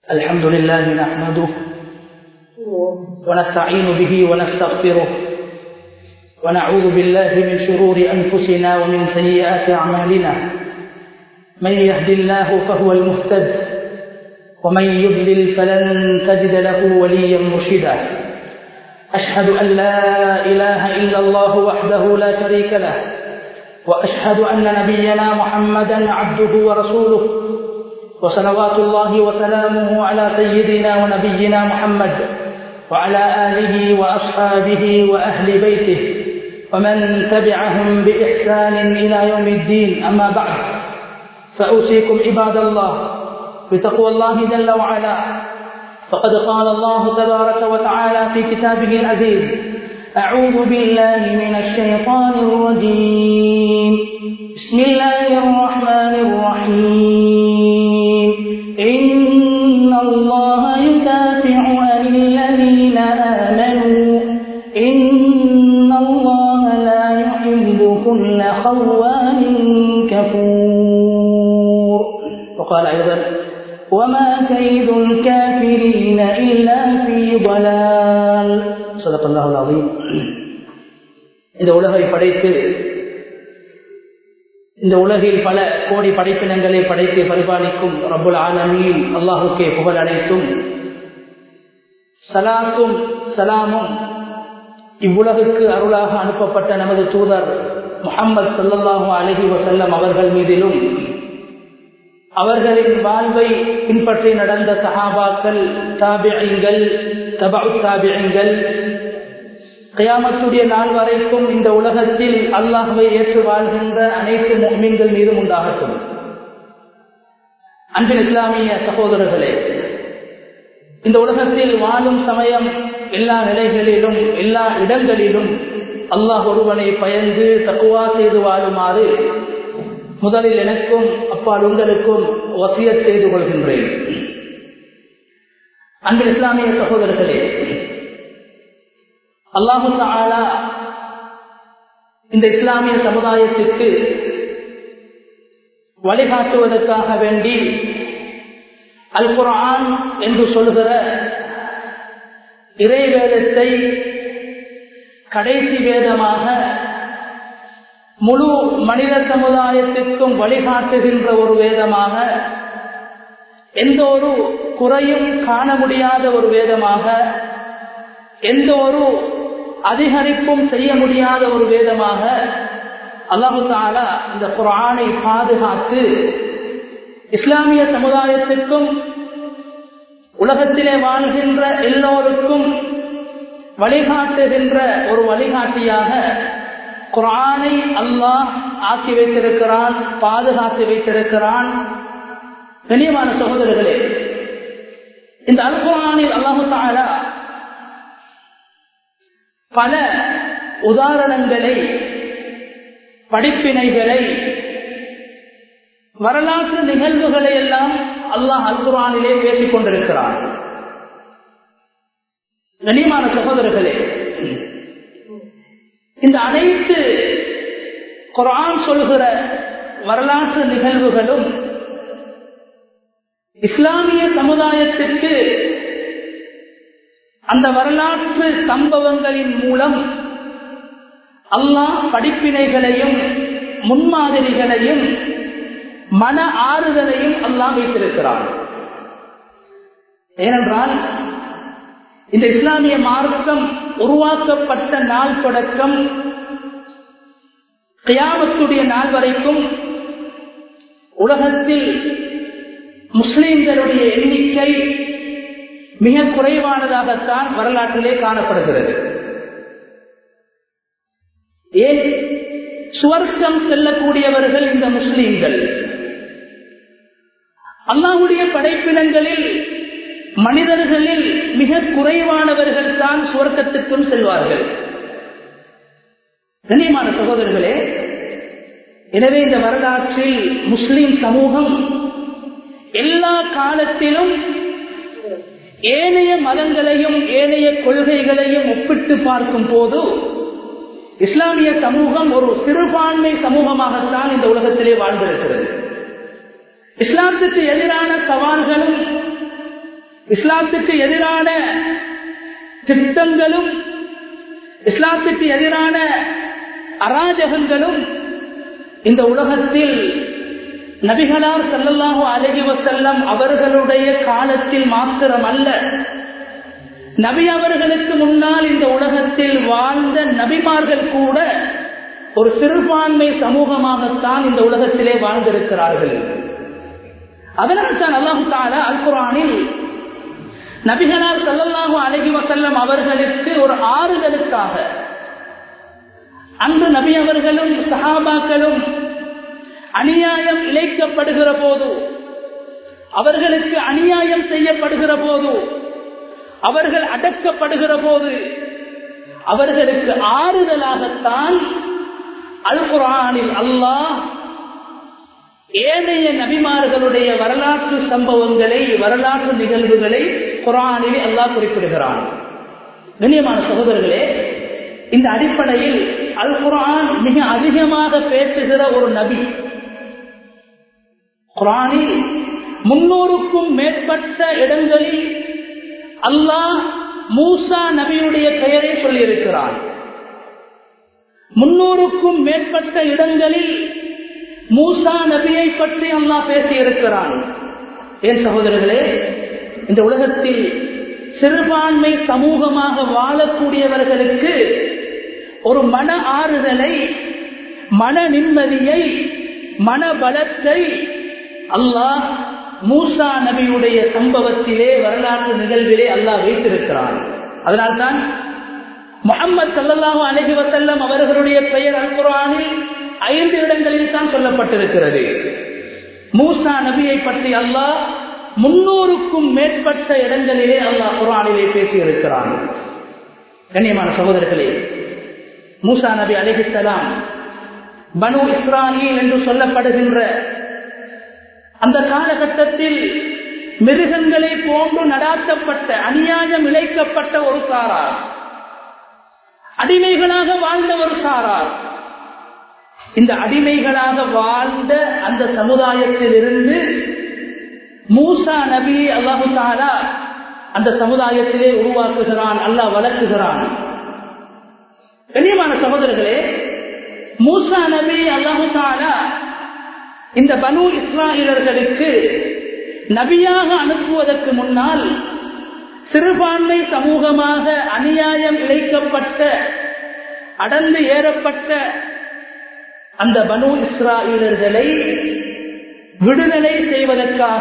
الحمد لله نحمده ونستعين به ونستغفره ونعوذ بالله من شرور أنفسنا ومن سيئات أعمالنا من يهد الله فهو المهتد ومن يضلل فلن تجد له وليا مرشدا أشهد أن لا إله إلا الله وحده لا شريك له وأشهد أن نبينا محمدا عبده ورسوله وصلوات الله وسلامه على سيدنا ونبينا محمد وعلى آله وأصحابه وأهل بيته ومن تبعهم بإحسان إلى يوم الدين أما بعد فأوصيكم عباد الله بتقوى الله جل وعلا فقد قال الله تبارك وتعالى في كتابه العزيز أعوذ بالله من الشيطان الرجيم بسم الله الرحمن الرحيم إن الله يدافع عن الذين آمنوا إن الله لا يحب كل خوان كفور وقال أيضا وما كيد الكافرين إلا في ضلال صدق الله العظيم இந்த உலகை படைத்து இந்த உலகில் பல கோடி படைப்பினங்களை படைத்து பரிபாலிக்கும் ரபுல் ஆலமீன் அல்லாஹுக்கே புகழ் அனைத்தும் சலாத்தும் சலாமும் இவ்வுலகுக்கு அருளாக அனுப்பப்பட்ட நமது தூதர் முகம்மது சல்லல்லாஹு அலஹி வசல்லம் அவர்கள் மீதிலும் அவர்களின் வாழ்வை பின்பற்றி நடந்த சஹாபாக்கள் தாபியங்கள் தபு தாபியங்கள் கயாமத்துடைய நாள் வரைக்கும் இந்த உலகத்தில் அல்லாஹுவை ஏற்று வாழ்கின்ற அனைத்து மீன்கள் மீதும் உண்டாகட்டும் அன்பின் இஸ்லாமிய சகோதரர்களே இந்த உலகத்தில் வாழும் சமயம் எல்லா நிலைகளிலும் எல்லா இடங்களிலும் அல்லாஹ் ஒருவனை பயந்து தக்குவா செய்து வாழுமாறு முதலில் எனக்கும் அப்பால் உங்களுக்கும் வசிய செய்து கொள்கின்றேன் அன்பின் இஸ்லாமிய சகோதரர்களே அல்லாஹு ஆலா இந்த இஸ்லாமிய சமுதாயத்திற்கு வழிகாட்டுவதற்காக வேண்டி அல் குரான் என்று சொல்கிற இறை வேதத்தை கடைசி வேதமாக முழு மனித சமுதாயத்திற்கும் வழிகாட்டுகின்ற ஒரு வேதமாக எந்த ஒரு குறையும் காண முடியாத ஒரு வேதமாக எந்த ஒரு அதிகரிப்பும் செய்ய முடியாத ஒரு வேதமாக அல்லாஹு தாலா இந்த குரானை பாதுகாத்து இஸ்லாமிய சமுதாயத்திற்கும் உலகத்திலே வாழ்கின்ற எல்லோருக்கும் வழிகாட்டுகின்ற ஒரு வழிகாட்டியாக குரானை அல்லாஹ் ஆக்கி வைத்திருக்கிறான் பாதுகாத்து வைத்திருக்கிறான் கண்ணியமான சகோதரர்களே இந்த அல் குரானில் அல்லாஹு தாலா பல உதாரணங்களை படிப்பினைகளை வரலாற்று நிகழ்வுகளை எல்லாம் அல்லாஹ் அல் குரானிலே பேசிக் கொண்டிருக்கிறார் கனிமான சகோதரர்களே இந்த அனைத்து குரான் சொல்கிற வரலாற்று நிகழ்வுகளும் இஸ்லாமிய சமுதாயத்திற்கு அந்த வரலாற்று சம்பவங்களின் மூலம் அல்லாஹ் படிப்பினைகளையும் முன்மாதிரிகளையும் மன ஆறுதலையும் அல்லாஹ் வைத்திருக்கிறார் ஏனென்றால் இந்த இஸ்லாமிய மார்க்கம் உருவாக்கப்பட்ட நாள் தொடக்கம் கியாமத்துடைய நாள் வரைக்கும் உலகத்தில் முஸ்லிம்களுடைய எண்ணிக்கை மிக குறைவானதாகத்தான் வரலாற்றிலே காணப்படுகிறது ஏன் சுவர்க்கம் செல்லக்கூடியவர்கள் இந்த முஸ்லிம்கள் அல்லாவுடைய படைப்பினங்களில் மனிதர்களில் மிக குறைவானவர்கள் தான் சுவர்க்கத்துக்கும் செல்வார்கள் கண்ணியமான சகோதரர்களே எனவே இந்த வரலாற்றில் முஸ்லிம் சமூகம் எல்லா காலத்திலும் ஏனைய மதங்களையும் ஏனைய கொள்கைகளையும் ஒப்பிட்டு பார்க்கும் போது இஸ்லாமிய சமூகம் ஒரு சிறுபான்மை சமூகமாகத்தான் இந்த உலகத்திலே வாழ்ந்திருக்கிறது இஸ்லாத்துக்கு எதிரான சவால்களும் இஸ்லாத்துக்கு எதிரான திட்டங்களும் இஸ்லாத்துக்கு எதிரான அராஜகங்களும் இந்த உலகத்தில் நபிகளார் செல்லல்லாஹு அழகி வசல்லம் அவர்களுடைய காலத்தில் மாத்திரம் அல்ல நபி அவர்களுக்கு முன்னால் இந்த உலகத்தில் வாழ்ந்த நபிமார்கள் கூட ஒரு சிறுபான்மை சமூகமாகத்தான் இந்த உலகத்திலே வாழ்ந்திருக்கிறார்கள் அதனால் தான் அல்லாஹு தாலா அல் குரானில் நபிகளார் சல்லல்லாஹு அழகி வசல்லம் அவர்களுக்கு ஒரு ஆறுதலுக்காக அன்று நபி அவர்களும் சஹாபாக்களும் அநியாயம் இழைக்கப்படுகிற போது அவர்களுக்கு அநியாயம் செய்யப்படுகிற போது அவர்கள் அடக்கப்படுகிற போது அவர்களுக்கு ஆறுதலாகத்தான் அல் குரானில் அல்லாஹ் ஏனைய நபிமார்களுடைய வரலாற்று சம்பவங்களை வரலாற்று நிகழ்வுகளை குரானிலே அல்லாஹ் குறிப்பிடுகிறான் கண்ணியமான சகோதரர்களே இந்த அடிப்படையில் அல் குரான் மிக அதிகமாக பேசுகிற ஒரு நபி குரானில் முன்னூறுக்கும் மேற்பட்ட இடங்களில் அல்லாஹ் மூசா நபியுடைய பெயரை சொல்லியிருக்கிறான் முன்னூறுக்கும் மேற்பட்ட இடங்களில் மூசா நபியை பற்றி அல்லாஹ் பேசியிருக்கிறான் ஏன் சகோதரர்களே இந்த உலகத்தில் சிறுபான்மை சமூகமாக வாழக்கூடியவர்களுக்கு ஒரு மன ஆறுதலை மன நிம்மதியை மன பலத்தை அல்லாஹ் மூசா நபியுடைய சம்பவத்திலே வரலாற்று நிகழ்விலே அல்லாஹ் வைத்திருக்கிறான் அதனால்தான் முகமது சல்லாஹூ அலஹி வசல்லம் அவர்களுடைய பெயர் அல் குரானில் ஐந்து இடங்களில் தான் சொல்லப்பட்டிருக்கிறது மூசா நபியை பற்றி அல்லாஹ் முன்னூறுக்கும் மேற்பட்ட இடங்களிலே அல்லாஹ் குரானிலே பேசியிருக்கிறான் கண்ணியமான சகோதரர்களே மூசா நபி அலிஹிசலாம் பனு இஸ்ராயில் என்று சொல்லப்படுகின்ற அந்த காலகட்டத்தில் மிருகங்களை போன்று நடாத்தப்பட்ட அநியாயம் இழைக்கப்பட்ட ஒரு சாரார் அடிமைகளாக வாழ்ந்த ஒரு சாரார் இந்த அடிமைகளாக வாழ்ந்த அந்த சமுதாயத்தில் இருந்து மூசா நபி அல்லாஹு தாலா அந்த சமுதாயத்திலே உருவாக்குகிறான் அல்லாஹ் வளர்க்குகிறான் கண்ணியமான சகோதரர்களே மூசா நபி அல்லாஹு தாலா இந்த பனு இஸ்ராயலர்களுக்கு நபியாக அனுப்புவதற்கு முன்னால் சிறுபான்மை சமூகமாக அநியாயம் இழைக்கப்பட்ட அடர்ந்து ஏறப்பட்ட அந்த பனு இஸ்ராயலர்களை விடுதலை செய்வதற்காக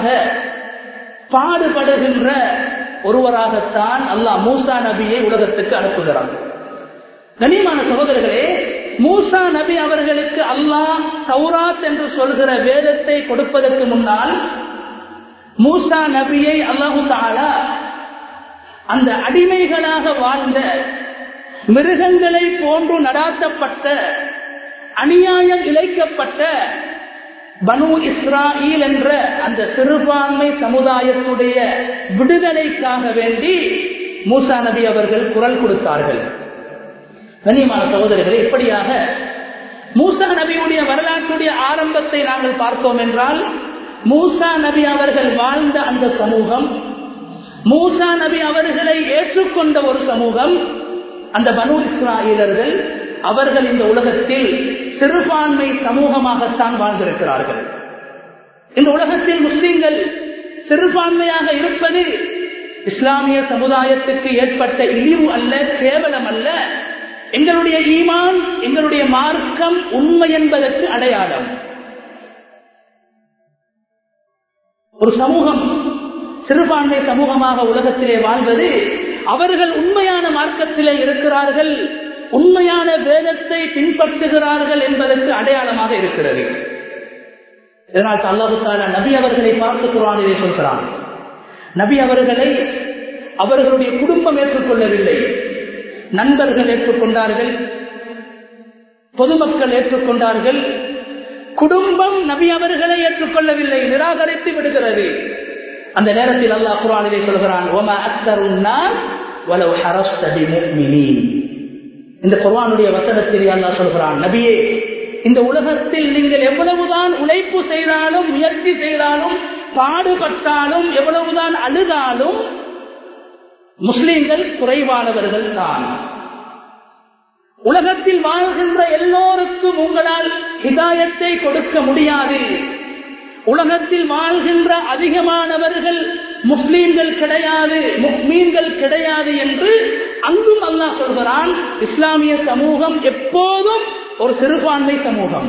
பாடுபடுகின்ற ஒருவராகத்தான் அல்லாஹ் மூசா நபியை உலகத்துக்கு அனுப்புகிறான் கனிமான சகோதரர்களே மூசா நபி அவர்களுக்கு அல்லாஹ் சௌராத் என்று சொல்கிற வேதத்தை கொடுப்பதற்கு முன்னால் மூசா நபியை அல்லாஹு தாலா அந்த அடிமைகளாக வாழ்ந்த மிருகங்களை போன்று நடாத்தப்பட்ட அநியாயம் இழைக்கப்பட்ட பனு இஸ்ராயில் என்ற அந்த சிறுபான்மை சமுதாயத்துடைய விடுதலைக்காக வேண்டி மூசா நபி அவர்கள் குரல் கொடுத்தார்கள் கண்ணியமான சகோதரர்களே இப்படியாக மூசா நபியுடைய வரலாற்றுடைய ஆரம்பத்தை நாங்கள் பார்த்தோம் என்றால் மூசா நபி அவர்கள் வாழ்ந்த அந்த சமூகம் மூசா நபி அவர்களை ஏற்றுக்கொண்ட ஒரு சமூகம் அந்த பனு இஸ்ராயலர்கள் அவர்கள் இந்த உலகத்தில் சிறுபான்மை சமூகமாகத்தான் வாழ்ந்திருக்கிறார்கள் இந்த உலகத்தில் முஸ்லிம்கள் சிறுபான்மையாக இருப்பது இஸ்லாமிய சமுதாயத்துக்கு ஏற்பட்ட இழிவு அல்ல கேவலம் அல்ல எங்களுடைய ஈமான் எங்களுடைய மார்க்கம் உண்மை என்பதற்கு அடையாளம் ஒரு சமூகம் சிறுபான்மை சமூகமாக உலகத்திலே வாழ்வது அவர்கள் உண்மையான மார்க்கத்திலே இருக்கிறார்கள் உண்மையான வேதத்தை பின்பற்றுகிறார்கள் என்பதற்கு அடையாளமாக இருக்கிறது இதனால் அல்லாஹுத்தால நபி அவர்களை பார்த்து குரானிலே சொல்கிறான் நபி அவர்களை அவர்களுடைய குடும்பம் ஏற்றுக்கொள்ளவில்லை நண்பர்கள் ஏற்றுக்கொண்டார்கள் பொதுமக்கள் ஏற்றுக்கொண்டார்கள் குடும்பம் நபி அவர்களை ஏற்றுக்கொள்ளவில்லை நிராகரித்து விடுகிறது அந்த நேரத்தில் அல்லாஹ் குரானிலே சொல்கிறான் இந்த குர்வானுடைய வசனத்தில் அல்லாஹ் சொல்கிறான் நபியே இந்த உலகத்தில் நீங்கள் எவ்வளவுதான் உழைப்பு செய்தாலும் முயற்சி செய்தாலும் பாடுபட்டாலும் எவ்வளவுதான் அழுதாலும் முஸ்லிம்கள் குறைவானவர்கள் தான் உலகத்தில் வாழ்கின்ற எல்லோருக்கும் உங்களால் ஹிதாயத்தை கொடுக்க முடியாது உலகத்தில் வாழ்கின்ற அதிகமானவர்கள் முஸ்லீம்கள் கிடையாது முஸ்லீம்கள் கிடையாது என்று அங்கும் அல்லாஹ் சொல்கிறான் இஸ்லாமிய சமூகம் எப்போதும் ஒரு சிறுபான்மை சமூகம்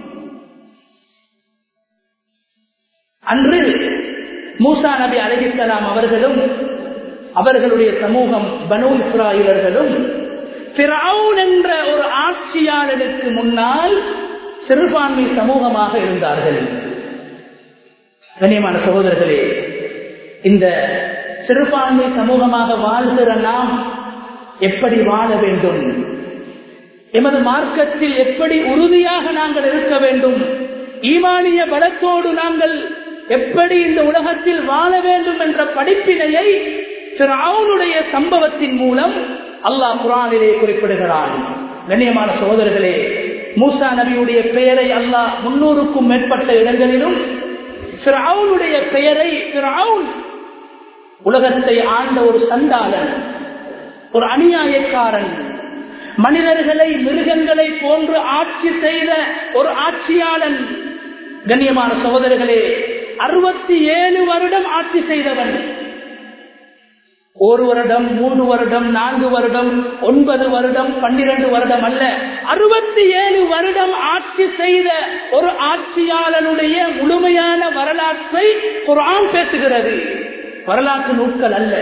அன்று மூசா நபி அலஹிசலாம் அவர்களும் அவர்களுடைய சமூகம் பனு இஸ்ராயலர்களும் என்ற ஒரு ஆட்சியாளருக்கு முன்னால் சிறுபான்மை சமூகமாக இருந்தார்கள் கண்ணியமான சகோதரர்களே இந்த சிறுபான்மை சமூகமாக வாழ்கிற நாம் எப்படி வாழ வேண்டும் எமது மார்க்கத்தில் எப்படி உறுதியாக நாங்கள் இருக்க வேண்டும் ஈமானிய பலத்தோடு நாங்கள் எப்படி இந்த உலகத்தில் வாழ வேண்டும் என்ற படிப்பினையை அவனுடைய சம்பவத்தின் மூலம் அல்லாஹ் குரானிலே குறிப்பிடுகிறான் கண்ணியமான சகோதரர்களே மூசா நபியுடைய பெயரை அல்லாஹ் முன்னூறுக்கும் மேற்பட்ட இடங்களிலும் அவனுடைய பெயரை உலகத்தை ஆண்ட ஒரு சண்டாளன் ஒரு அநியாயக்காரன் மனிதர்களை மிருகங்களை போன்று ஆட்சி செய்த ஒரு ஆட்சியாளன் கண்ணியமான சகோதரர்களே அறுபத்தி ஏழு வருடம் ஆட்சி செய்தவன் ஒரு வருடம் மூன்று வருடம் நான்கு வருடம் ஒன்பது வருடம் பன்னிரண்டு வருடம் அல்ல அறுபத்தி ஏழு வருடம் ஆட்சி செய்த ஒரு ஆட்சியாளனுடைய முழுமையான வரலாற்றை குரான் பேசுகிறது வரலாற்று நூட்கள் அல்ல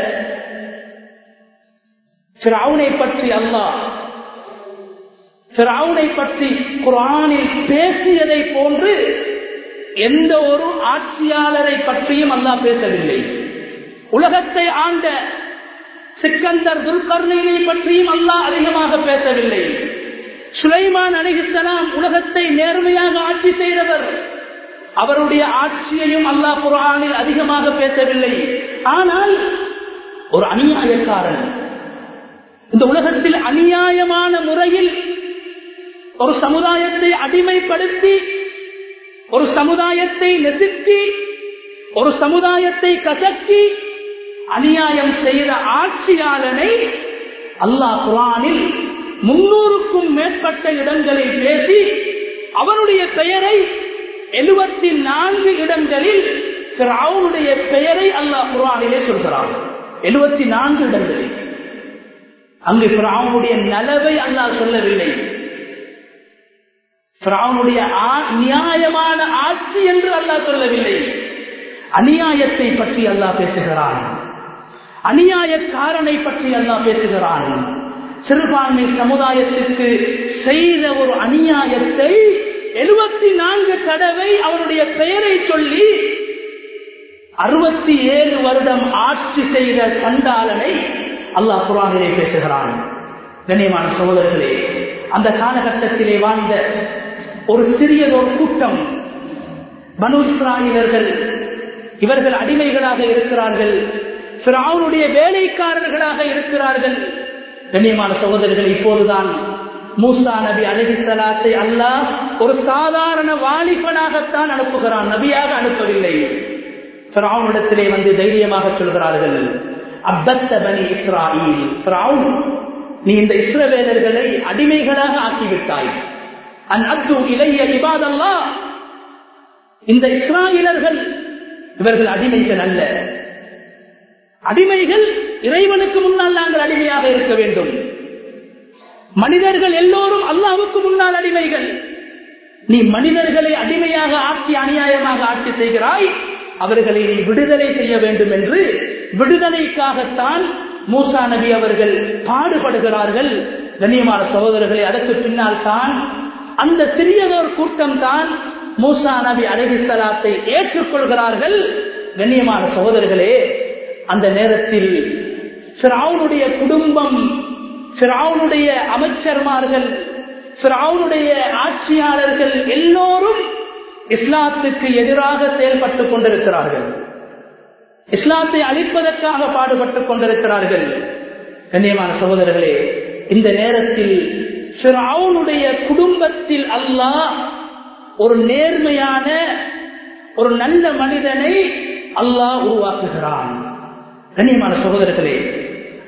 பிறவுனை பற்றி அல்லாஹ் பிறவுனை பற்றி குரானில் பேசியதை போன்று எந்த ஒரு ஆட்சியாளரை பற்றியும் அல்லாஹ் பேசவில்லை உலகத்தை ஆண்ட சிக்கந்தர் துல்கர்ணனை பற்றியும் அல்லாஹ் அதிகமாக பேசவில்லை சுலைமான் அலிஹிசலாம் உலகத்தை நேர்மையாக ஆட்சி செய்தவர் அவருடைய ஆட்சியையும் அல்லாஹ் குரானில் அதிகமாக பேசவில்லை ஆனால் ஒரு அநியாயக்காரன் இந்த உலகத்தில் அநியாயமான முறையில் ஒரு சமுதாயத்தை அடிமைப்படுத்தி ஒரு சமுதாயத்தை நெசுக்கி ஒரு சமுதாயத்தை கசக்கி அநியாயம் செய்த ஆட்சியாளனை அல்லாஹ் குரானில் முன்னூறுக்கும் மேற்பட்ட இடங்களில் பேசி அவனுடைய பெயரை எழுபத்தி நான்கு இடங்களில் அவனுடைய பெயரை அல்லாஹ் குரானிலே சொல்கிறான் எழுபத்தி நான்கு இடங்களில் அங்கு அவனுடைய நலவை அல்லாஹ் சொல்லவில்லை அவனுடைய நியாயமான ஆட்சி என்று அல்லாஹ் சொல்லவில்லை அநியாயத்தை பற்றி அல்லாஹ் பேசுகிறான் அநியாயக்காரனை பற்றி அல்லாஹ் பேசுகிறான் சிறுபான்மை சமுதாயத்திற்கு செய்த ஒரு அநியாயத்தை எழுபத்தி நான்கு தடவை அவனுடைய பெயரை சொல்லி அறுபத்தி ஏழு வருடம் ஆட்சி செய்த சண்டாளனை அல்லாஹ் குரானிலே பேசுகிறான் கண்ணியமான சகோதரர்களே அந்த காலகட்டத்திலே வாழ்ந்த ஒரு சிறியதொரு கூட்டம் பனு இஸ்ராயிலர்கள் இவர்கள் அடிமைகளாக இருக்கிறார்கள் பிராவுனுடைய வேலைக்காரர்களாக இருக்கிறார்கள் கண்ணியமான சகோதரர்கள் இப்போதுதான் மூசா நபி அலஹிசலாத்தை அல்லாஹ் ஒரு சாதாரண வாலிபனாகத்தான் அனுப்புகிறான் நபியாக அனுப்பவில்லை பிராவுனிடத்திலே வந்து தைரியமாக சொல்கிறார்கள் அபத்த பனி இஸ்ராயில் நீ இந்த இஸ்ரவேலர்களை அடிமைகளாக ஆக்கிவிட்டாய் அன் அத்து இளைய இபாதல்லா இந்த இஸ்ராயிலர்கள் இவர்கள் அடிமைகள் அல்ல அடிமைகள் இறைவனுக்கு முன்னால் நாங்கள் அடிமையாக இருக்க வேண்டும் மனிதர்கள் எல்லோரும் அல்லாவுக்கு முன்னால் அடிமைகள் நீ மனிதர்களை அடிமையாக ஆட்சி அநியாயமாக ஆட்சி செய்கிறாய் அவர்களை நீ விடுதலை செய்ய வேண்டும் என்று விடுதலைக்காகத்தான் மூசா நபி அவர்கள் பாடுபடுகிறார்கள் கண்ணியமான சகோதரர்களை அதற்கு பின்னால் தான் அந்த சிறியதோர் கூட்டம் தான் மூசா நபி அலஹிசலாத்தை ஏற்றுக்கொள்கிறார்கள் கண்ணியமான சகோதரர்களே அந்த நேரத்தில் பிராவுனுடைய குடும்பம் பிராவுனுடைய அமைச்சர்மார்கள் பிராவுனுடைய ஆட்சியாளர்கள் எல்லோரும் இஸ்லாத்துக்கு எதிராக செயல்பட்டுக் கொண்டிருக்கிறார்கள் இஸ்லாத்தை அழிப்பதற்காக பாடுபட்டுக் கொண்டிருக்கிறார்கள் கண்ணியமான சகோதரர்களே இந்த நேரத்தில் பிராவுனுடைய குடும்பத்தில் அல்லாஹ் ஒரு நேர்மையான ஒரு நல்ல மனிதனை அல்லாஹ் உருவாக்குகிறான் கண்ணியமான சகோதரர்களே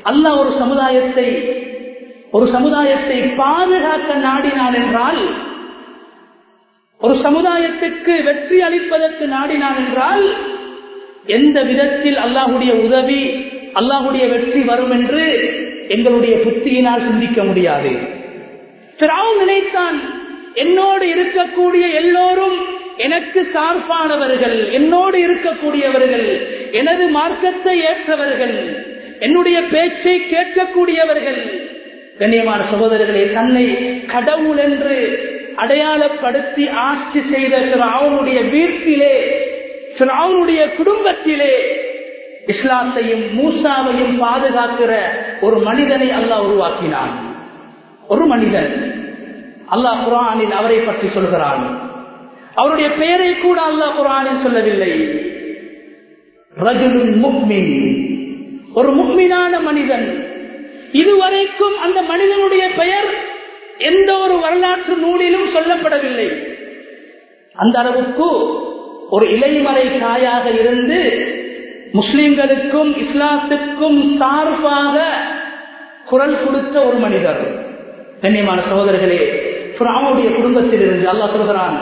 அல்லாஹ் ஒரு சமுதாயத்தை ஒரு சமுதாயத்தை பாதுகாக்க நாடினான் என்றால் ஒரு சமுதாயத்துக்கு வெற்றி அளிப்பதற்கு நாடினான் என்றால் எந்த விதத்தில் அல்லாஹுடைய உதவி அல்லாஹுடைய வெற்றி வரும் என்று எங்களுடைய புத்தியினால் சிந்திக்க முடியாது பிராவும் நினைத்தான் என்னோடு இருக்கக்கூடிய எல்லோரும் எனக்கு சார்பானவர்கள் என்னோடு இருக்கக்கூடியவர்கள் எனது மார்க்கத்தை ஏற்றவர்கள் என்னுடைய பேச்சை கேட்கக்கூடியவர்கள் கண்ணியமான சகோதரர்களே தன்னை கடவுள் என்று அடையாளப்படுத்தி ஆட்சி செய்த அவனுடைய வீட்டிலே அவனுடைய குடும்பத்திலே இஸ்லாத்தையும் மூசாவையும் பாதுகாக்கிற ஒரு மனிதனை அல்லாஹ் உருவாக்கினான் ஒரு மனிதன் அல்லாஹ் குரானில் அவரை பற்றி சொல்கிறான் அவருடைய பெயரை கூட அல்லாஹ் குரானில் சொல்லவில்லை ரஜுலுன் முக்மின் ஒரு முக்மினான மனிதன் இதுவரைக்கும் அந்த மனிதனுடைய பெயர் எந்த ஒரு வரலாற்று நூலிலும் சொல்லப்படவில்லை அந்த அளவுக்கு ஒரு இலைமறை காயாக இருந்து முஸ்லிம்களுக்கும் இஸ்லாத்துக்கும் சார்பாக குரல் கொடுத்த ஒரு மனிதர் கண்ணியமான சகோதரர்களே அவனுடைய குடும்பத்தில் இருந்து அல்லா சொல்கிறான்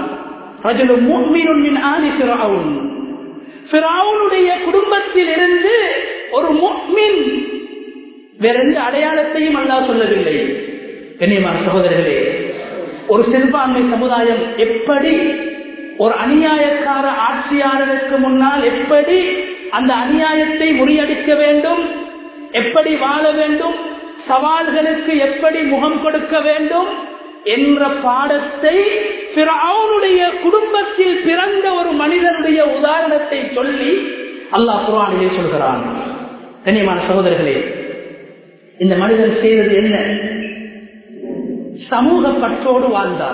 குடும்பத்தில் இருந்து ஒரு முக்மின் வேற எந்த அடையாளத்தையும் அல்லா சொல்லவில்லை கண்ணியமான சகோதரர்களே ஒரு சிறுபான்மை சமுதாயம் எப்படி ஒரு அநியாயக்கார ஆட்சியாளருக்கு முன்னால் எப்படி அந்த அநியாயத்தை முறியடிக்க வேண்டும் எப்படி வாழ வேண்டும் சவால்களுக்கு எப்படி முகம் கொடுக்க வேண்டும் என்ற பாடத்தை அவனுடைய குடும்பத்தில் பிறந்த ஒரு மனிதனுடைய உதாரணத்தை சொல்லி அல்லாஹ் குரானிலே சொல்கிறான் கண்ணியமான சகோதரர்களே இந்த மனிதன் செய்தது என்ன சமூக பற்றோடு வாழ்ந்தார்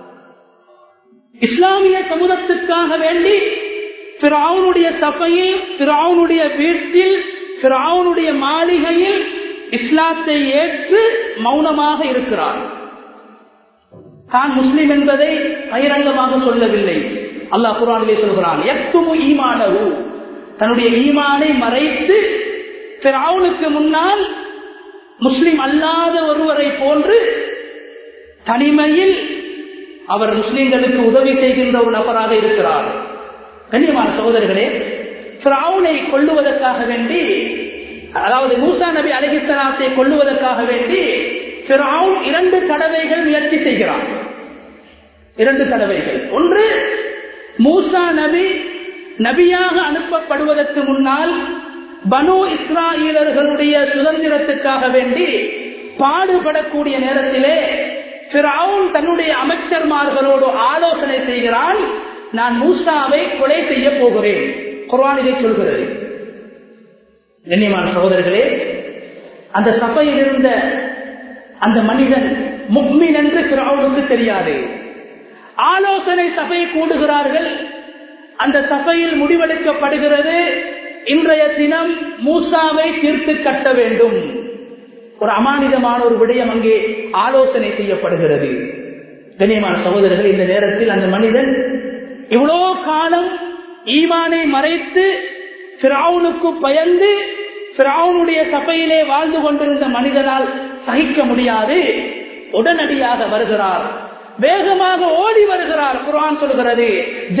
இஸ்லாமிய சமூகத்துக்காக வேண்டி பிராவுனுடைய சபையில் பிராவுனுடைய வீட்டில் பிராவுனுடைய மாளிகையில் இஸ்லாத்தை ஏற்று மௌனமாக இருக்கிறார் தான் முஸ்லிம் என்பதை பகிரங்கமாக சொல்லவில்லை அல்லாஹ் குரானிலே சொல்கிறான் எத்துமு ஈமானவு தன்னுடைய ஈமானை மறைத்து பிராவுனுக்கு முன்னால் முஸ்லிம் அல்லாத ஒருவரை போன்று தனிமையில் அவர் முஸ்லிம்களுக்கு உதவி செய்கின்ற ஒரு நபராக இருக்கிறார் கண்ணியமான சகோதரர்களே பிராவுனை கொள்ளுவதற்காக வேண்டி அதாவது மூசா நபி அலிகிஸ்லாத்தை கொள்ளுவதற்காக வேண்டி பிராவுன் இரண்டு தடவைகள் முயற்சி செய்கிறார் இரண்டு தடவைகள் ஒன்று மூசா நபி நபியாக அனுப்பப்படுவதற்கு முன்னால் பனு இஸ்ராயலர்களுடைய சுதந்திரத்துக்காக வேண்டி பாடுபடக்கூடிய நேரத்திலே பிராவுன் தன்னுடைய அமைச்சர்மார்களோடு ஆலோசனை செய்கிறான் நான் மூசாவை கொலை செய்ய போகிறேன் குர்வான் இதை சொல்கிறது கண்ணியமான சகோதரர்களே அந்த சபையில் இருந்த அந்த மனிதன் முக்மின் என்று பிராவுனுக்கு தெரியாது ஆலோசனை சபை கூடுகிறார்கள் அந்த சபையில் முடிவெடுக்கப்படுகிறது இன்றைய தினம் மூசாவை தீர்த்து கட்ட வேண்டும் ஒரு அமானிதமான ஒரு விடயம் அங்கே ஆலோசனை செய்யப்படுகிறது கண்ணியமான சகோதரர்கள் இந்த நேரத்தில் அந்த மனிதன் இவ்வளோ காலம் ஈமானை மறைத்து பிராவுனுக்கு பயந்து பிராவுனுடைய சபையிலே வாழ்ந்து கொண்டிருந்த மனிதனால் சகிக்க முடியாது உடனடியாக வருகிறார் வேகமாக ஓடி வருகிறார் குரான் சொல்கிறது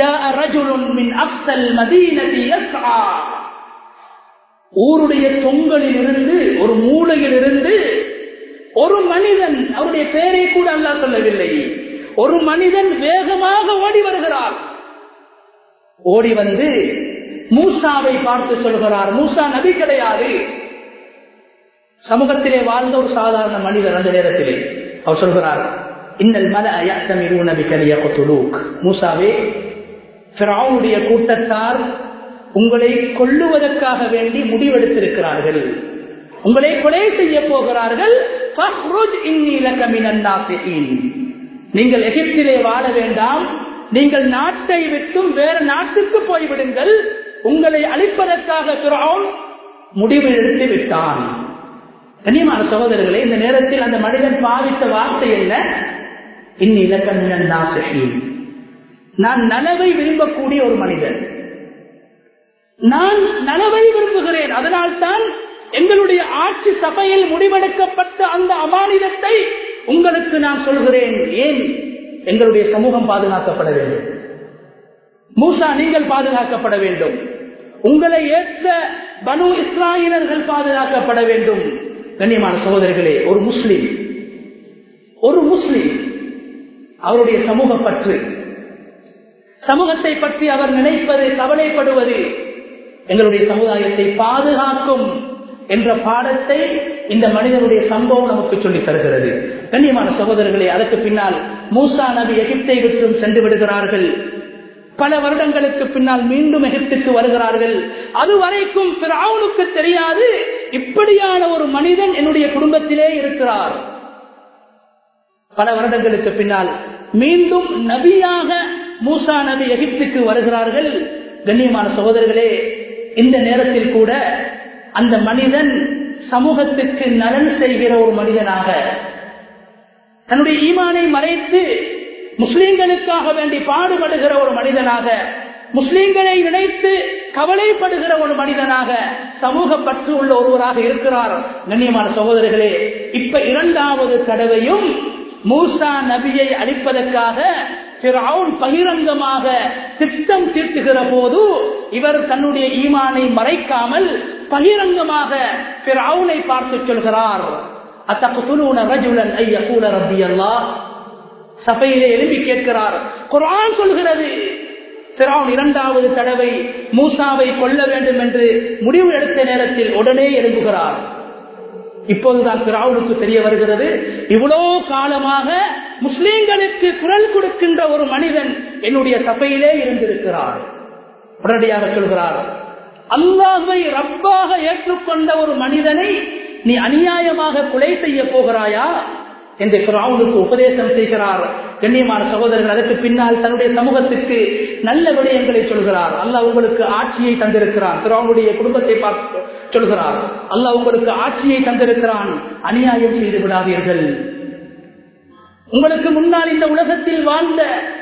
ஊருடைய தொங்கலில் இருந்து ஒரு மூலையில் இருந்து ஒரு மனிதன் அவருடைய பெயரை கூட அல்லா சொல்லவில்லை ஒரு மனிதன் வேகமாக ஓடி வருகிறார் ஓடி வந்து மூசாவை பார்த்து சொல்கிறார் மூசா நபி கிடையாது சமூகத்திலே வாழ்ந்த ஒரு சாதாரண மனிதர் அந்த நேரத்திலே அவர் சொல்கிறார் இன்னல் மல அயத்தமிரு நபிக்கலிய கொத்துலூக் மூசாவே பிராவுடைய கூட்டத்தார் உங்களை கொல்லுவதற்காக வேண்டி முடிவெடுத்திருக்கிறார்கள் உங்களை கொலை செய்ய போகிறார்கள் நீங்கள் எகிப்திலே வாழ வேண்டாம் நீங்கள் நாட்டை விட்டும் வேறு நாட்டுக்கு போய்விடுங்கள் உங்களை அழிப்பதற்காக பிறவுன் முடிவு எடுத்து விட்டான் கண்ணியமான சகோதரர்களே இந்த நேரத்தில் அந்த மனிதன் பாவித்த வார்த்தை என்ன இந்நிலக்கண்ணன் நான் நலவை விரும்பக்கூடிய ஒரு மனிதன் நான் நலவை விரும்புகிறேன் அதனால் தான் எங்களுடைய ஆட்சி சபையில் முடிவெடுக்கப்பட்ட அந்த அமானிதத்தை உங்களுக்கு நான் சொல்கிறேன் ஏன் எங்களுடைய சமூகம் பாதுகாக்கப்பட வேண்டும் மூசா நீங்கள் பாதுகாக்கப்பட வேண்டும் உங்களை ஏற்ற பனு இஸ்ராயிலர்கள் பாதுகாக்கப்பட வேண்டும் கண்ணியமான சகோதரர்களே ஒரு முஸ்லிம் ஒரு முஸ்லிம் அவருடைய சமூக பற்று சமூகத்தை பற்றி அவர் நினைப்பது கவலைப்படுவது எங்களுடைய சமுதாயத்தை பாதுகாக்கும் என்ற பாடத்தை இந்த மனிதனுடைய சம்பவம் நமக்கு சொல்லித் தருகிறது கண்ணியமான சகோதரர்களே அதற்கு பின்னால் மூசா நபி எகிப்தை விட்டும் சென்று விடுகிறார்கள் பல வருடங்களுக்கு பின்னால் மீண்டும் எகிப்துக்கு வருகிறார்கள் அதுவரைக்கும் பிராவுனுக்கு தெரியாது இப்படியான ஒரு மனிதன் என்னுடைய குடும்பத்திலே இருக்கிறார் பல வருடங்களுக்கு பின்னால் மீண்டும் நபியாக மூசா நபி எகிப்துக்கு வருகிறார்கள் கண்ணியமான சகோதரர்களே இந்த நேரத்தில் கூட அந்த மனிதன் சமூகத்துக்கு நலன் செய்கிற ஒரு மனிதனாக தன்னுடைய ஈமானை மறைத்து முஸ்லிம்களுக்காக வேண்டி பாடுபடுகிற ஒரு மனிதனாக முஸ்லிம்களை நினைத்து கவலைப்படுகிற ஒரு மனிதனாக சமூக பற்று உள்ள ஒருவராக இருக்கிறார் கண்ணியமான சகோதரர்களே இப்ப இரண்டாவது தடவையும் மூசா நபியை அழிப்பதற்காக பிறவுன் பகிரங்கமாக திட்டம் தீட்டுகிற போது இவர் தன்னுடைய ஈமானை மறைக்காமல் பகிரங்கமாக பிறவுனை பார்த்து சொல்கிறார் அத்தகுலூன ரஜுலன் ஐயகூல ரப்பி அல்லாஹ் சபையிலே எழுப்பி கேட்கிறார் குரான் சொல்கிறது பிறவுன் இரண்டாவது தடவை மூசாவை கொல்ல வேண்டும் என்று முடிவு எடுத்த நேரத்தில் உடனே எழுப்புகிறார் இப்போதுதான் பிராவுனுக்கு தெரிய வருகிறது இவ்வளோ காலமாக முஸ்லீம்களுக்கு குரல் கொடுக்கின்ற ஒரு மனிதன் என்னுடைய சபையிலே இருந்திருக்கிறார் உடனடியாக சொல்கிறார் அல்லாஹை ரப்பாக ஏற்றுக்கொண்ட ஒரு மனிதனை நீ அநியாயமாக கொலை செய்ய போகிறாயா என்று பிராவுனுக்கு உபதேசம் செய்கிறார் கண்ணியமான சகோதரர்கள் அதற்கு பின்னால் தன்னுடைய சமூகத்துக்கு நல்ல விடயங்களை சொல்கிறார் அல்லாஹ் உங்களுக்கு ஆட்சியை தந்திருக்கிறான் பிராவுனுடைய குடும்பத்தை பார்த்து சொல்கிறார் அல்லாஹ் உங்களுக்கு ஆட்சியை தந்திருக்கிறான் அநியாயம் செய்து விடாதீர்கள் உங்களுக்கு முன்னால் இந்த உலகத்தில் வாழ்ந்த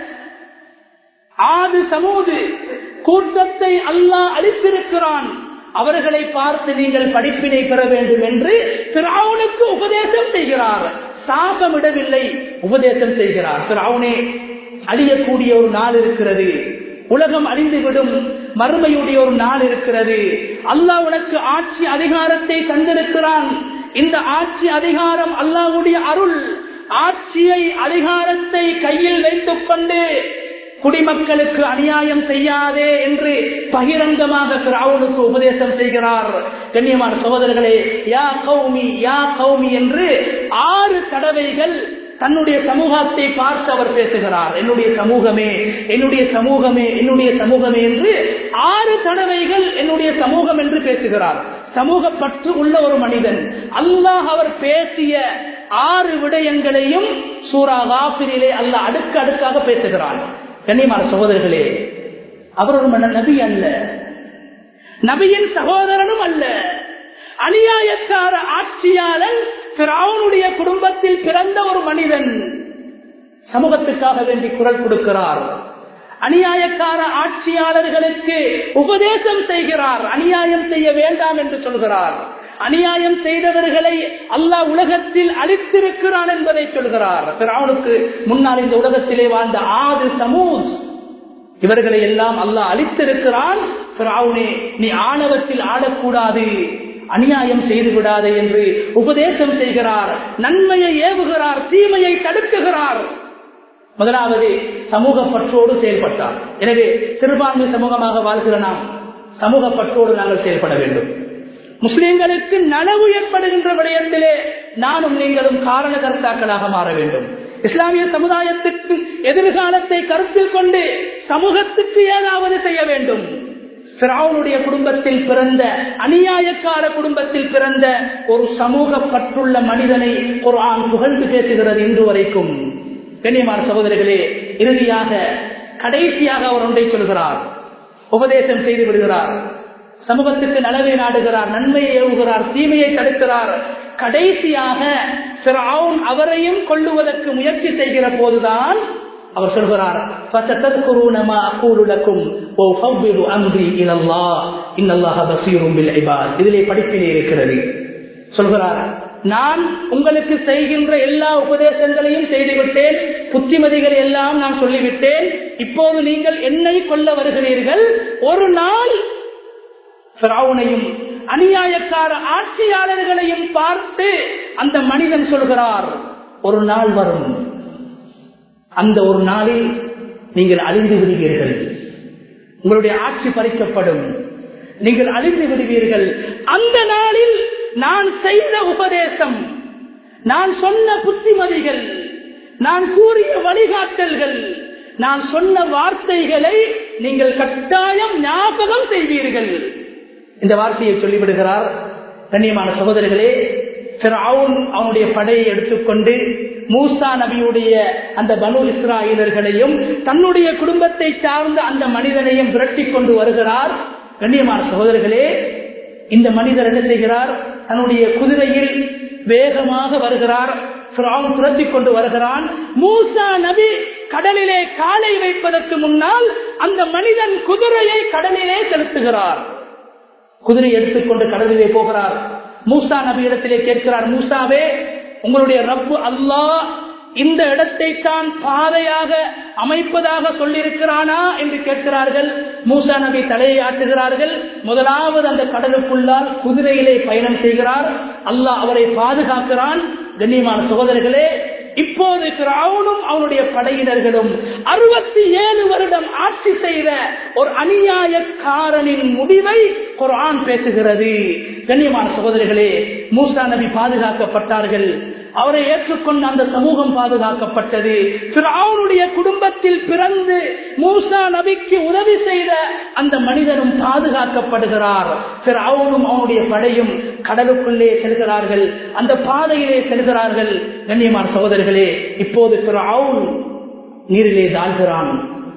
ஆது சமூது கூட்டத்தை அல்லாஹ் அளித்திருக்கிறான் அவர்களை பார்த்து நீங்கள் படிப்பினை பெற வேண்டும் என்று பிராவுனுக்கு உபதேசம் செய்கிறார் சாபமிடவில்லை உபதேசம் செய்கிறார் பிராவுனே அழியக்கூடிய ஒரு நாள் இருக்கிறது உலகம் அழிந்துவிடும் மறுமையுடைய ஒரு நாள் இருக்கிறது அல்லாஹ் உனக்கு ஆட்சி அதிகாரத்தை தந்திருக்கிறான் இந்த ஆட்சி அதிகாரம் அல்லாஹுடைய அருள் ஆட்சியை அதிகாரத்தை கையில் வைத்துக் கொண்டு குடிமக்களுக்கு அநியாயம் செய்யாதே என்று பகிரங்கமாக பிராவுனுக்கு உபதேசம் செய்கிறார் கண்ணியமான சகோதரர்களே யா கௌமி யா கௌமி என்று ஆறு தடவைகள் தன்னுடைய சமூகத்தை பார்த்து அவர் பேசுகிறார் என்னுடைய சமூகமே என்னுடைய சமூகமே என்னுடைய சமூகமே என்று ஆறு தடவைகள் என்னுடைய சமூகம் என்று பேசுகிறார் சமூக பற்று உள்ள ஒரு மனிதன் அல்லாஹ் அவர் பேசிய ஆறு விடயங்களையும் சூரா காபிரிலே அல்ல அடுக்கு அடுக்காக பேசுகிறான் கண்ணியமான சகோதரர்களே அவர் ஒரு மன்ன நபி அல்ல நபியின் சகோதரனும் அல்ல அநியாயக்கார ஆட்சியாளன் பிராவுனுடைய குடும்பத்தில் பிறந்த ஒரு மனிதன் சமூகத்துக்காக வேண்டி குரல் கொடுக்கிறார் அநியாயக்கார ஆட்சியாளர்களுக்கு உபதேசம் செய்கிறார் அநியாயம் செய்ய வேண்டாம் என்று சொல்கிறார் அநியாயம் செய்தவர்களை அல்லாஹ் உலகத்தில் அழித்திருக்கிறான் என்பதை சொல்கிறார் பிராவுனுக்கு முன்னால் இந்த உலகத்திலே வாழ்ந்த ஆறு சமூஸ் இவர்களை எல்லாம் அல்லாஹ் அழித்திருக்கிறான் பிராவுனே நீ ஆணவத்தில் ஆடக்கூடாது அநியாயம் செய்து விடாதே என்று உபதேசம் செய்கிறார் நன்மையை ஏவுகிறார் தீமையை தடுக்குகிறார் முதலாவது சமூக பற்றோடு செயல்பட்டார் எனவே சிறுபான்மை சமூகமாக வாழ்கிற நாம் சமூக பற்றோடு நாங்கள் செயல்பட வேண்டும் முஸ்லிம்களுக்கு நனவு ஏற்படுகின்ற விடயத்திலே நானும் நீங்களும் காரணகர்த்தாக்களாக மாற வேண்டும் இஸ்லாமிய சமுதாயத்துக்கு எதிர்காலத்தை கருத்தில் கொண்டு சமூகத்துக்கு ஏதாவது செய்ய வேண்டும் பிராவுனுடைய குடும்பத்தில் பிறந்த அநியாயக்கார குடும்பத்தில் பிறந்த ஒரு சமூக பற்றுள்ள மனிதனை ஒரு ஆண் புகழ்ந்து பேசுகிறது இன்று வரைக்கும் கண்ணியமான சகோதரிகளே இறுதியாக கடைசியாக அவர் ஒன்றை சொல்கிறார் உபதேசம் செய்து விடுகிறார் சமூகத்துக்கு நலவை நாடுகிறார் நன்மையை ஏவுகிறார் தீமையை தடுக்கிறார் கடைசியாக அவரையும் கொள்ளுவதற்கு முயற்சி செய்கிற போதுதான் அவர் சொல்கிறார் فَسَتَذْكُرُونَ مَا أَقُولُ لَكُمْ وَأُفَوِّضُ أَمْرِي إِلَى اللَّهِ إِنَّ اللَّهَ بَصِيرٌ بِالْعِبَادِ இதிலே படிப்பிலே இருக்கிறது சொல்கிறார் நான் உங்களுக்கு செய்கின்ற எல்லா உபதேசங்களையும் செய்துவிட்டேன் புத்திமதிகளை எல்லாம் நான் சொல்லிவிட்டேன் இப்போது நீங்கள் என்னை கொல்ல வருகிறீர்கள் ஒரு நாள் பிராவுனையும் அநியாயக்கார ஆட்சியாளர்களையும் பார்த்து அந்த மனிதன் சொல்கிறார் ஒரு நாள் வரும் அந்த ஒரு நாளில் நீங்கள் அழிந்து விடுவீர்கள் உங்களுடைய ஆட்சி பறிக்கப்படும் நீங்கள் அழிந்து விடுவீர்கள் அந்த நாளில் நான் செய்த உபதேசம் நான் சொன்ன புத்திமதிகள் நான் கூறிய வழிகாட்டல்கள் நான் சொன்ன வார்த்தைகளை நீங்கள் கட்டாயம் ஞாபகம் செய்வீர்கள் இந்த வார்த்தையை சொல்லிவிடுகிறார் கண்ணியமான சகோதரர்களே அவனுடைய படையை எடுத்துக்கொண்டு மூசா நபியுடைய அந்த பனு இஸ்ராயலர்களையும் தன்னுடைய குடும்பத்தை சார்ந்த அந்த மனிதனையும் விரட்டி கொண்டு வருகிறார் கண்ணியமான சகோதரர்களே இந்த மனிதர் என்ன செய்கிறார் தன்னுடைய குதிரையில் வேகமாக வருகிறார் துரத்தி கொண்டு வருகிறான் மூசா நபி கடலிலே காலை வைப்பதற்கு முன்னால் அந்த மனிதன் குதிரையை கடலிலே செலுத்துகிறார் குதிரை எடுத்துக்கொண்டு கடலிலே போகிறார் மூசா நபி இடத்திலே கேட்கிறார் மூசாவே உங்களுடைய ரப்பு அல்லாஹ் இந்த இடத்தை தான் பாதையாக அமைப்பதாக சொல்லியிருக்கிறானா என்று கேட்கிறார்கள் மூசா நபி தலையை ஆட்டுகிறார்கள் முதலாவது அந்த கடலுக்குள்ளால் குதிரையிலே பயணம் செய்கிறார் அல்லாஹ் அவரை பாதுகாக்கிறான் கண்ணியமான சகோதரர்களே இப்போது அவனும் அவனுடைய படையினர்களும் அறுபத்தி ஏழு வருடம் ஆட்சி செய்த ஒரு அநியாயக்காரனின் முடிவை குரான் பேசுகிறது கண்ணியமான சகோதரிகளே மூசா நபி பாதுகாக்கப்பட்டார்கள் அவரை ஏற்றுக்கொண்ட அந்த சமூகம் பாதுகாக்கப்பட்டது அவனுடைய குடும்பத்தில் பிறந்து மூசா நபிக்கு உதவி செய்த அந்த மனிதனும் பாதுகாக்கப்படுகிறார் அவனும் அவனுடைய படையும் கடலுக்குள்ளே செல்கிறார்கள் அந்த பாதையிலே செல்கிறார்கள் கண்ணியமான சகோதரர்களே இப்போது அவன் நீரிலே தாழ்கிறான்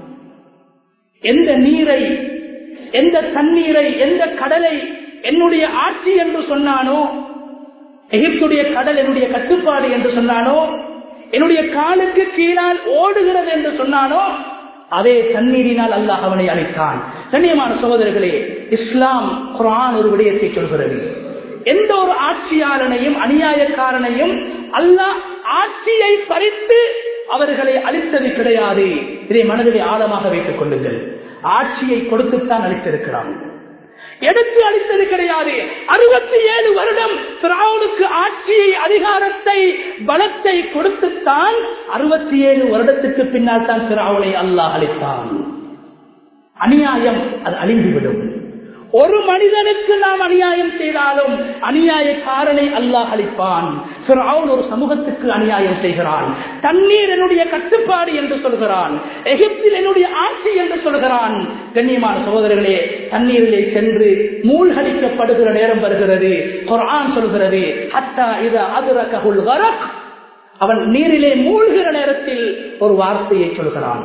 எந்த நீரை எந்த தண்ணீரை எந்த கடலை என்னுடைய ஆட்சி என்று சொன்னானோ எகிப்துடைய கடல் என்னுடைய கட்டுப்பாடு என்று சொன்னானோ என்னுடைய காலுக்கு கீழால் ஓடுகிறது என்று சொன்னானோ அதே தண்ணீரினால் அல்லாஹ் அவனை அழைத்தான் கண்ணியமான சகோதரர்களே இஸ்லாம் குரான் ஒரு விடயத்தை சொல்கிறது எந்த ஒரு ஆட்சியாளனையும் அநியாயக்காரனையும் அல்லாஹ் ஆட்சியை பறித்து அவர்களை அளித்தது கிடையாது இதை மனதிலே ஆழமாக வைத்துக் கொள்ளுங்கள் ஆட்சியை கொடுத்துத்தான் அளித்திருக்கிறான் எடுத்து அளித்தது கிடையாது அறுபத்தி ஏழு வருடம் பிராவுனுக்கு ஆட்சியை அதிகாரத்தை பலத்தை கொடுத்துத்தான் அறுபத்தி ஏழு வருடத்துக்கு பின்னால் தான் பிராவுனை அல்லாஹ் அளித்தான் அநியாயம் அது அழிந்துவிடும் ஒரு மனிதனுக்கு நாம் அநியாயம் செய்தாலும் அநியாயக்காரனை அல்லாஹ் அளிப்பான் ஒரு சமூகத்துக்கு அநியாயம் செய்கிறான் தண்ணீர் என்னுடைய கட்டுப்பாடு என்று சொல்கிறான் எகிப்தில் என்னுடைய ஆட்சி என்று சொல்கிறான் கண்ணியமான சகோதரர்களே தண்ணீரிலே சென்று மூழ்கடிக்கப்படுகிற நேரம் வருகிறது குரான் சொல்கிறது அத்தா இது அதுர ககுல் வரக் அவன் நீரிலே மூழ்கிற நேரத்தில் ஒரு வார்த்தையை சொல்கிறான்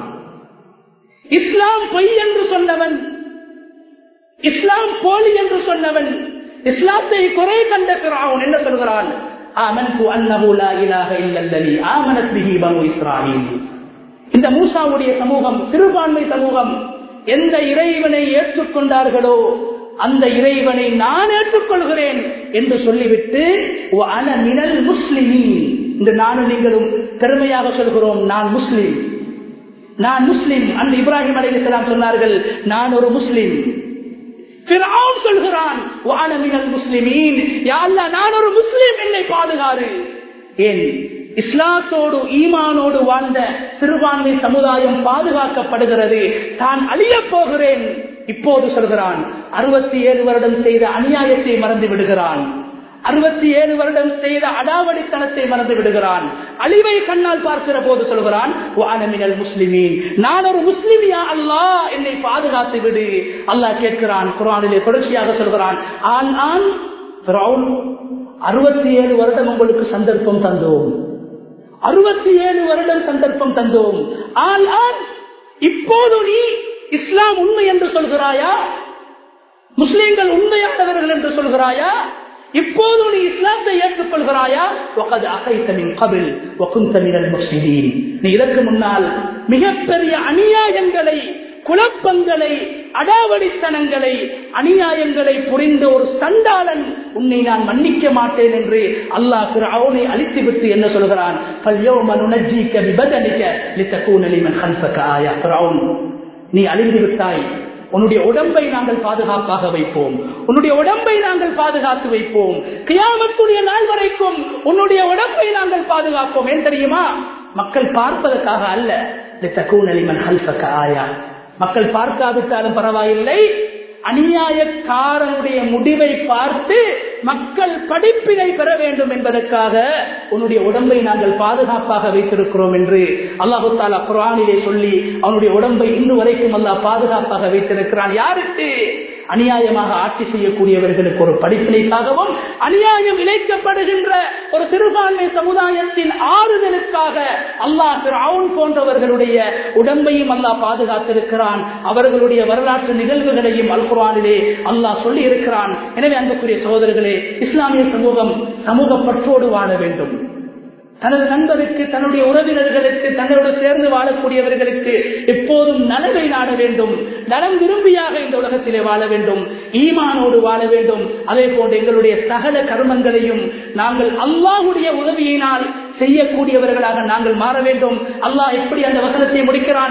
இஸ்லாம் பொய் என்று சொன்னவன் இஸ்லாம் போலி என்று சொன்னவன் இஸ்லாத்தை குறை கண்ட பிறாவன் என்ன சொல்கிறான் இந்த மூசாவுடைய சமூகம் சிறுபான்மை சமூகம் எந்த இறைவனை ஏற்றுக்கொண்டார்களோ அந்த இறைவனை நான் ஏற்றுக்கொள்கிறேன் என்று சொல்லிவிட்டு மினல் முஸ்லிமி இந்த நானும் நீங்களும் பெருமையாக சொல்கிறோம் நான் முஸ்லிம் நான் முஸ்லிம் அந்த இப்ராஹிம் அலி இஸ்லாம் சொன்னார்கள் நான் ஒரு முஸ்லிம் சொல்கிறான் முஸ்லிமீன் நான் ஒரு முஸ்லிம் என்னை பாதுகாரு ஏன் இஸ்லாத்தோடு ஈமானோடு வாழ்ந்த சிறுபான்மை சமுதாயம் பாதுகாக்கப்படுகிறது தான் அழிய போகிறேன் இப்போது சொல்கிறான் அறுபத்தி ஏழு வருடம் செய்த அநியாயத்தை மறந்து விடுகிறான் அறுபத்தி ஏழு வருடம் செய்த அடாவடித்தனத்தை மறந்து விடுகிறான் அழிவை கண்ணால் பார்க்கிற போது சொல்கிறான் வானமினல் முஸ்லிமீன் நான் ஒரு முஸ்லிமியா அல்லா என்னை பாதுகாத்து விடு அல்லாஹ் கேட்கிறான் குரானிலே தொடர்ச்சியாக சொல்கிறான் ஆண் ஆண் அறுபத்தி ஏழு வருடம் உங்களுக்கு சந்தர்ப்பம் தந்தோம் அறுபத்தி ஏழு வருடம் சந்தர்ப்பம் தந்தோம் ஆள் ஆண் இப்போது நீ இஸ்லாம் உண்மை என்று சொல்கிறாயா முஸ்லிம்கள் உண்மையானவர்கள் என்று சொல்கிறாயா இப்போது நீ இஸ்லாத்தை ஏற்றுக்கொள்கிறாயா وقد أخيت من قبل وكنت من المفسدين நீ இதற்கு முன்னால் மிகப்பெரிய அநியாயங்களை குழப்பங்களை அடாவடித்தனங்களை அநியாயங்களை புரிந்த ஒரு சண்டாளன் உன்னை நான் மன்னிக்க மாட்டேன் என்று அல்லாஹ் அவனை அழித்துவிட்டு என்ன சொல்கிறான் நீ அழிந்து விட்டாய் உன்னுடைய உடம்பை நாங்கள் பாதுகாப்பாக வைப்போம் உன்னுடைய உடம்பை நாங்கள் பாதுகாத்து வைப்போம் கியாமத்துடைய நாள் வரைக்கும் உன்னுடைய உடம்பை நாங்கள் பாதுகாப்போம் ஏன் தெரியுமா மக்கள் பார்ப்பதற்காக அல்ல ஆயா மக்கள் பார்க்காவிட்டாலும் பரவாயில்லை அநியாயக்காரனுடைய முடிவை பார்த்து மக்கள் படிப்பினை பெற வேண்டும் என்பதற்காக உன்னுடைய உடம்பை நாங்கள் பாதுகாப்பாக வைத்திருக்கிறோம் என்று அல்லாஹு தாலா குரானிலே சொல்லி அவனுடைய உடம்பை இன்று வரைக்கும் அல்லாஹ் பாதுகாப்பாக வைத்திருக்கிறான் யாருக்கு அநியாயமாக ஆட்சி செய்யக்கூடியவர்களுக்கு ஒரு படிப்பினைக்காகவும் அநியாயம் இழைக்கப்படுகின்ற ஒரு சிறுபான்மை சமுதாயத்தின் ஆறுதலுக்காக அல்லாஹ் திரு போன்றவர்களுடைய உடம்பையும் அல்லாஹ் பாதுகாத்திருக்கிறான் அவர்களுடைய வரலாற்று நிகழ்வுகளையும் அல் குரானிலே அல்லாஹ் சொல்லி இருக்கிறான் எனவே அன்புக்குரிய சகோதரர்களே இஸ்லாமிய சமூகம் சமூக பற்றோடு வாழ வேண்டும் தனது நண்பருக்கு தன்னுடைய உறவினர்களுக்கு தன்னோடு சேர்ந்து வாழக்கூடியவர்களுக்கு எப்போதும் நலவை நாட வேண்டும் நலம் விரும்பியாக இந்த உலகத்திலே வாழ வேண்டும் ஈமானோடு வாழ வேண்டும் அதே போன்று எங்களுடைய சகல கர்மங்களையும் நாங்கள் அல்லாஹுடைய உதவியினால் செய்யக்கூடியவர்களாக நாங்கள் மாற வேண்டும் அல்லாஹ் எப்படி அந்த வசனத்தை முடிக்கிறான்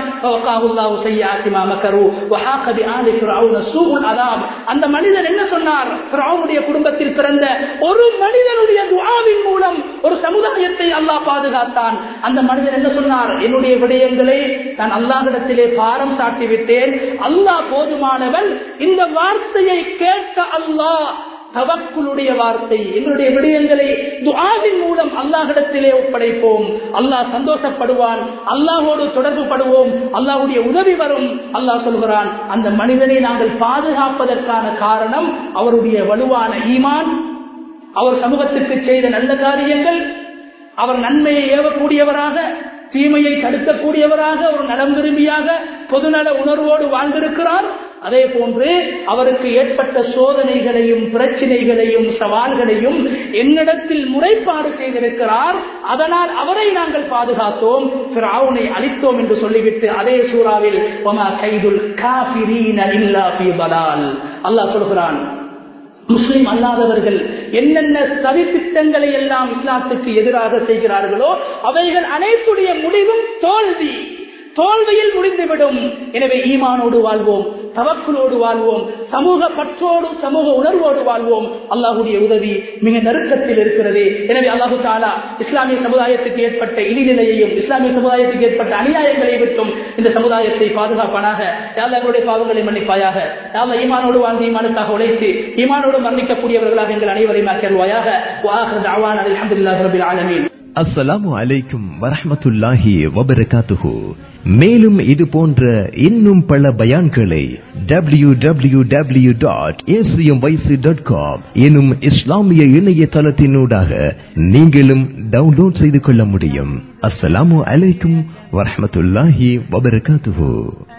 அந்த மனிதன் என்ன சொன்னார் குடும்பத்தில் பிறந்த ஒரு மனிதனுடைய துவாவின் மூலம் ஒரு சமுதாயத்தை அல்லாஹ் பாதுகாத்தான் அந்த மனிதன் என்ன சொன்னார் என்னுடைய விடயங்களை நான் அல்லாஹிடத்திலே பாரம் சாட்டி விட்டேன் அல்லாஹ் போதுமானவன் இந்த வார்த்தையை கேட்க அல்லாஹ் தவக்குளுடைய வார்த்தை எங்களுடைய விடயங்களை துஆவின் மூலம் அல்லாஹிடத்திலே ஒப்படைப்போம் அல்லாஹ் சந்தோஷப்படுவான் அல்லாஹோடு தொடர்பு படுவோம் அல்லாஹுடைய உதவி வரும் அல்லாஹ் சொல்கிறான் அந்த மனிதனை நாங்கள் பாதுகாப்பதற்கான காரணம் அவருடைய வலுவான ஈமான் அவர் சமூகத்துக்கு செய்த நல்ல காரியங்கள் அவர் நன்மையை ஏவக்கூடியவராக தீமையை தடுக்கக்கூடியவராக ஒரு நலம் விரும்பியாக பொதுநல உணர்வோடு வாழ்ந்திருக்கிறார் அதே போன்று அவருக்கு ஏற்பட்ட சோதனைகளையும் பிரச்சனைகளையும் சவால்களையும் என்னிடத்தில் முறைப்பாடு செய்திருக்கிறார் அதனால் அவரை நாங்கள் பாதுகாத்தோம் பிராவுனை அளித்தோம் என்று சொல்லிவிட்டு அதே சூறாவில் அல்லாஹ் சொல்கிறான் முஸ்லிம் அல்லாதவர்கள் என்னென்ன சதி திட்டங்களை எல்லாம் இஸ்லாத்துக்கு எதிராக செய்கிறார்களோ அவைகள் அனைத்துடைய முடிவும் தோல்வி தோல்வியில் முடிந்துவிடும் எனவே ஈமானோடு வாழ்வோம் தவக்குளோடு வாழ்வோம் சமூக பற்றோடு சமூக உணர்வோடு வாழ்வோம் அல்லாஹுடைய உதவி மிக நெருக்கத்தில் இருக்கிறது எனவே அல்லாஹு தாலா இஸ்லாமிய சமுதாயத்துக்கு ஏற்பட்ட இழிநிலையையும் இஸ்லாமிய சமுதாயத்துக்கு ஏற்பட்ட அநியாயங்களை விட்டும் இந்த சமுதாயத்தை பாதுகாப்பானாக யாழ் எங்களுடைய பாவங்களை மன்னிப்பாயாக யாழ் ஈமானோடு வாழ்ந்து ஈமானுக்காக உழைத்து ஈமானோடு மன்னிக்கக்கூடியவர்களாக எங்கள் அனைவரையும் ஆக்கியல்வாயாக அலமதுல்லாஹ் ரபில் ஆலமீன் அஸ்ஸலாமு அலைக்கும் வரஹமத்துல்லாஹி வபரகாத்துஹு மேலும் இது போன்ற இன்னும் பல பயான்களை W W W dot dot com எனும் இஸ்லாமிய இணையதளத்தினூடாக நீங்களும் டவுன்லோட் செய்து கொள்ள முடியும் அஸ்ஸலாமு அலைக்கும் வரஹமத்துல்லாஹி வபரகாத்துஹு